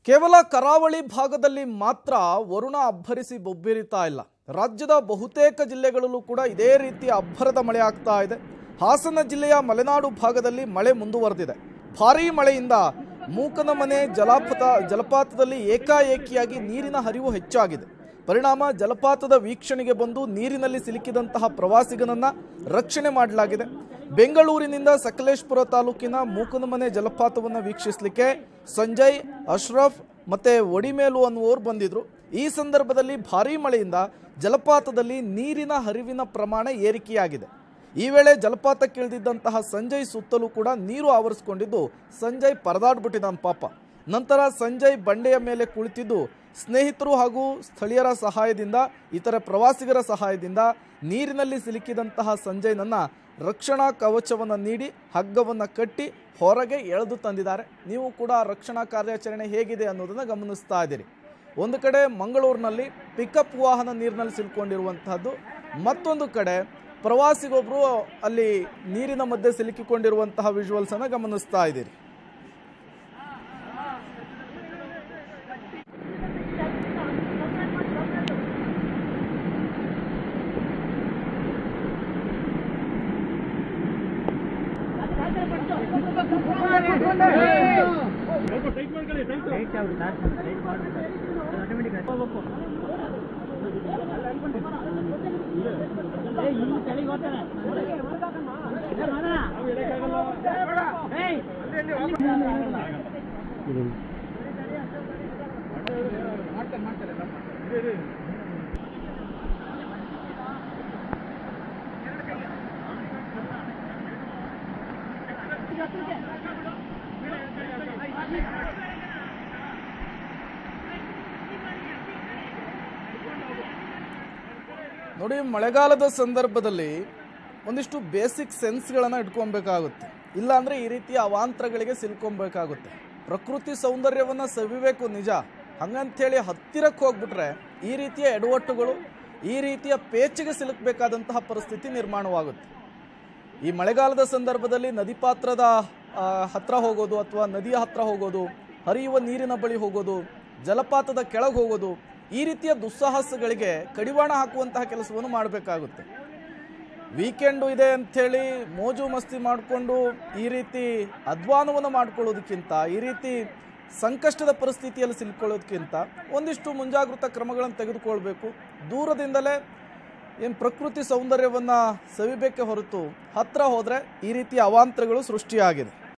ಕೇವಲ ಕರಾವಳಿ ಭಾಗದಲ್ಲಿ ಮಾತ್ರ ವರುಣ ಅಬ್ಬರಿಸಿ ಬೊಬ್ಬಿರಿತಾ ಇಲ್ಲ ರಾಜ್ಯದ ಬಹುತೇಕ ಜಿಲ್ಲೆಗಳಲ್ಲೂ ಕೂಡ ಇದೇ ರೀತಿಯ ಅಬ್ಬರದ ಮಳೆ ಆಗ್ತಾ ಇದೆ ಹಾಸನ ಜಿಲ್ಲೆಯ ಮಲೆನಾಡು ಭಾಗದಲ್ಲಿ ಮಳೆ ಮುಂದುವರೆದಿದೆ ಭಾರೀ ಮಳೆಯಿಂದ ಮೂಕನ ಮನೆ ಜಲಪಾತ ಜಲಪಾತದಲ್ಲಿ ಏಕಾಏಕಿಯಾಗಿ ನೀರಿನ ಹರಿವು ಹೆಚ್ಚಾಗಿದೆ ಪರಿಣಾಮ ಜಲಪಾತದ ವೀಕ್ಷಣೆಗೆ ಬಂದು ನೀರಿನಲ್ಲಿ ಸಿಲುಕಿದಂತಹ ಪ್ರವಾಸಿಗನನ್ನ ರಕ್ಷಣೆ ಮಾಡಲಾಗಿದೆ ಬೆಂಗಳೂರಿನಿಂದ ಸಕಲೇಶ್ಪುರ ತಾಲೂಕಿನ ಮೂಕನಮನೆ ಜಲಪಾತವನ್ನು ವೀಕ್ಷಿಸಲಿಕ್ಕೆ ಸಂಜಯ್ ಅಶ್ರಫ್ ಮತ್ತೆ ಒಡಿಮೇಲು ಅನ್ನುವರು ಬಂದಿದ್ರು ಈ ಸಂದರ್ಭದಲ್ಲಿ ಭಾರೀ ಮಳೆಯಿಂದ ಜಲಪಾತದಲ್ಲಿ ನೀರಿನ ಹರಿವಿನ ಪ್ರಮಾಣ ಏರಿಕೆಯಾಗಿದೆ ಈ ವೇಳೆ ಜಲಪಾತಕ್ಕಿಳಿದಿದ್ದಂತಹ ಸಂಜಯ್ ಸುತ್ತಲೂ ಕೂಡ ನೀರು ಆವರಿಸಿಕೊಂಡಿದ್ದು ಸಂಜಯ್ ಪರದಾಡ್ಬಿಟ್ಟಿದ್ದಾನೆ ಪಾಪ ನಂತರ ಸಂಜಯ್ ಬಂಡೆಯ ಮೇಲೆ ಕುಳಿತಿದ್ದು ಸ್ನೇಹಿತರು ಹಾಗೂ ಸ್ಥಳೀಯರ ಸಹಾಯದಿಂದ ಇತರ ಪ್ರವಾಸಿಗರ ಸಹಾಯದಿಂದ ನೀರಿನಲ್ಲಿ ಸಿಲುಕಿದಂತಹ ಸಂಜಯ್ನನ್ನ ರಕ್ಷಣಾ ಕವಚವನ್ನು ನೀಡಿ ಹಗ್ಗವನ್ನು ಕಟ್ಟಿ ಹೊರಗೆ ಎಳೆದು ತಂದಿದ್ದಾರೆ ನೀವು ಕೂಡ ರಕ್ಷಣಾ ಕಾರ್ಯಾಚರಣೆ ಹೇಗಿದೆ ಅನ್ನೋದನ್ನು ಗಮನಿಸ್ತಾ ಇದ್ದೀರಿ ಒಂದು ಕಡೆ ಮಂಗಳೂರಿನಲ್ಲಿ ಪಿಕಪ್ ವಾಹನ ನೀರಿನಲ್ಲಿ ಸಿಲ್ಕೊಂಡಿರುವಂತಹದ್ದು ಮತ್ತೊಂದು ಕಡೆ ಪ್ರವಾಸಿಗೊಬ್ಬರು ಅಲ್ಲಿ ನೀರಿನ ಮಧ್ಯೆ ಸಿಲುಕಿಕೊಂಡಿರುವಂತಹ ವಿಜುವಲ್ಸ್ ಅನ್ನು ಗಮನಿಸ್ತಾ ಇದ್ದೀರಿ ನೋಡಿ ಮಳೆಗಾಲದ ಸಂದರ್ಭದಲ್ಲಿ ಒಂದಿಷ್ಟು ಬೇಸಿಕ್ ಸೆನ್ಸ್ಗಳನ್ನು ಇಟ್ಕೊಬೇಕಾಗುತ್ತೆ ಇಲ್ಲಾಂದ್ರೆ ಈ ರೀತಿಯ ಅವಾಂತರಗಳಿಗೆ ಸಿಲ್ಕೊಬೇಕಾಗುತ್ತೆ ಪ್ರಕೃತಿ ಸೌಂದರ್ಯವನ್ನು ಸವಿಬೇಕು ನಿಜ ಹಂಗಂಥೇಳಿ ಹತ್ತಿರಕ್ಕೆ ಹೋಗ್ಬಿಟ್ರೆ ಈ ರೀತಿಯ ಎಡವಟ್ಟುಗಳು ಈ ರೀತಿಯ ಪೇಚಿಗೆ ಸಿಲುಕಬೇಕಾದಂತಹ ಪರಿಸ್ಥಿತಿ ನಿರ್ಮಾಣವಾಗುತ್ತೆ ಈ ಮಳೆಗಾಲದ ಸಂದರ್ಭದಲ್ಲಿ ನದಿ ಪಾತ್ರದ ಆ, ಹತ್ರ ಹೋಗೋದು ಅಥವಾ ನದಿಯ ಹತ್ರ ಹೋಗೋದು ಹರಿಯುವ ನೀರಿನ ಬಳಿ ಹೋಗೋದು ಜಲಪಾತದ ಕೆಳಗೆ ಹೋಗೋದು ಈ ರೀತಿಯ ದುಸ್ಸಾಹಸಗಳಿಗೆ ಕಡಿವಾಣ ಹಾಕುವಂತಹ ಕೆಲಸವನ್ನು ಮಾಡಬೇಕಾಗುತ್ತೆ ವೀಕೆಂಡು ಇದೆ ಅಂಥೇಳಿ ಮೋಜು ಮಸ್ತಿ ಮಾಡಿಕೊಂಡು ಈ ರೀತಿ ಅಧ್ವಾನವನ್ನು ಮಾಡ್ಕೊಳ್ಳೋದಕ್ಕಿಂತ ಈ ರೀತಿ ಸಂಕಷ್ಟದ ಪರಿಸ್ಥಿತಿಯಲ್ಲಿ ಸಿಲ್ಕೊಳ್ಳೋದಕ್ಕಿಂತ ಒಂದಿಷ್ಟು ಮುಂಜಾಗೃತ ಕ್ರಮಗಳನ್ನು ತೆಗೆದುಕೊಳ್ಬೇಕು ದೂರದಿಂದಲೇ ಏನು ಪ್ರಕೃತಿ ಸೌಂದರ್ಯವನ್ನು ಸವಿಬೇಕೆ ಹೊರತು ಹತ್ರ ಹೋದರೆ ಈ ರೀತಿಯ ಅವಾಂತರಗಳು ಸೃಷ್ಟಿಯಾಗಿದೆ